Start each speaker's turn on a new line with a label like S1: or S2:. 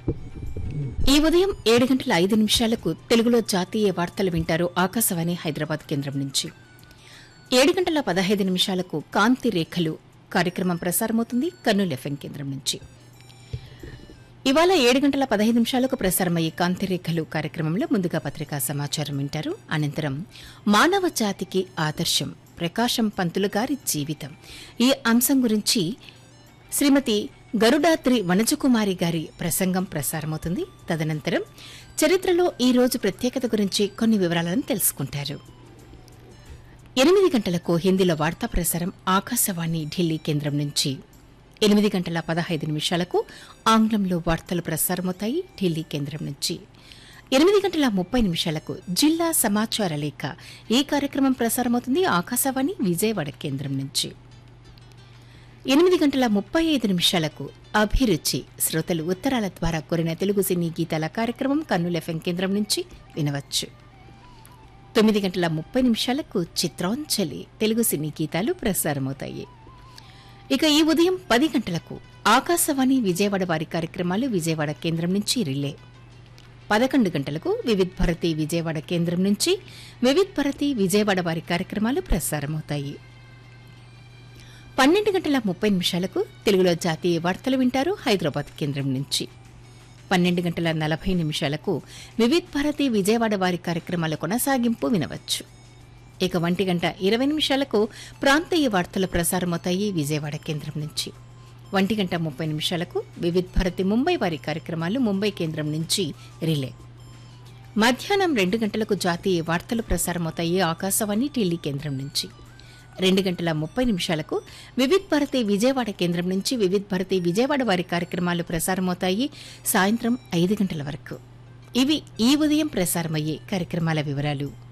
S1: ఈ ఉదయం ఏడు గంటల ఐదు నిమిషాలకు తెలుగులో జాతీయ వార్తలు వింటారు ఆకాశవాణి హైదరాబాద్ కేంద్రం నుంచి ఏడు గంటల పదహైదు నిమిషాలకు కాంతి రేఖలు కార్యక్రమం ప్రసారమవుతుంది కర్నూలు ఎఫ్ఎం కేంద్రం నుంచి ఇవాళ ఏడు గంటల పదహైదు నిమిషాలకు ప్రసారమయ్యే కాంతి రేఖలు కార్యక్రమంలో ముందుగా పత్రికా సమాచారం వింటారు అనంతరం మానవ జాతికి ఆదర్శం ప్రకాశం పంతులు గారి జీవితం ఈ అంశం గురించి శ్రీమతి గరుడాత్రి వనజకుమారి గారి ప్రసంగం ప్రసారమవుతుంది తదనంతరం చరిత్రలో ఈ రోజు ప్రత్యేకత గురించి కొన్ని వివరాలను తెలుసుకుంటారు ఎనిమిది గంటలకు హిందీలో వార్తా ప్రసారం ఆకాశవాణి ఢిల్లీ కేంద్రం నుంచి ఎనిమిది గంటల పదహైదు నిమిషాలకు ఆంగ్లంలో వార్తలు ప్రసారమవుతాయి ఢిల్లీ కేంద్రం నుంచి ఎనిమిది గంటల ముప్పై నిమిషాలకు జిల్లా సమాచార లేఖ ఈ కార్యక్రమం ప్రసారమవుతుంది ఆకాశవాణి విజయవాడ కేంద్రం నుంచి ఎనిమిది గంటల ముప్పై ఐదు నిమిషాలకు అభిరుచి శ్రోతలు ఉత్తరాల ద్వారా కోరిన తెలుగు సినీ గీతాల కార్యక్రమం కన్నుల ఎఫ్ఎం కేంద్రం నుంచి వినవచ్చు తొమ్మిది గంటల ముప్పై నిమిషాలకు చిత్రాంజలి తెలుగు సినీ గీతాలు ప్రసారమవుతాయి ఇక ఈ ఉదయం పది గంటలకు ఆకాశవాణి విజయవాడ వారి కార్యక్రమాలు విజయవాడ కేంద్రం నుంచి రిలే పదకొండు గంటలకు వివిధ్ భారతి విజయవాడ కేంద్రం నుంచి వివిధ్ భారతి విజయవాడ వారి కార్యక్రమాలు ప్రసారమవుతాయి పన్నెండు గంటల ముప్పై నిమిషాలకు తెలుగులో జాతీయ వార్తలు వింటారు హైదరాబాద్ కేంద్రం నుంచి పన్నెండు గంటల నలభై నిమిషాలకు వివిధ్ భారతి విజయవాడ వారి కార్యక్రమాల కొనసాగింపు వినవచ్చు ఇక ఒంటి గంట ఇరవై నిమిషాలకు ప్రాంతీయ వార్తలు ప్రసారమవుతాయి విజయవాడ కేంద్రం నుంచి ఒంటి గంట ముప్పై నిమిషాలకు వివిధ్ భారతి ముంబై వారి కార్యక్రమాలు ముంబై కేంద్రం నుంచి రిలే మధ్యాహ్నం రెండు గంటలకు జాతీయ వార్తలు ప్రసారమవుతాయి ఆకాశవాణి ఢిల్లీ కేంద్రం నుంచి రెండు గంటల ముప్పై నిమిషాలకు వివిధ్ భారతి విజయవాడ కేంద్రం నుంచి వివిధ్ భారతి విజయవాడ వారి కార్యక్రమాలు ప్రసారమవుతాయి సాయంత్రం ఐదు గంటల వరకు ఇవి ఈ ఉదయం ప్రసారమయ్యే కార్యక్రమాల వివరాలు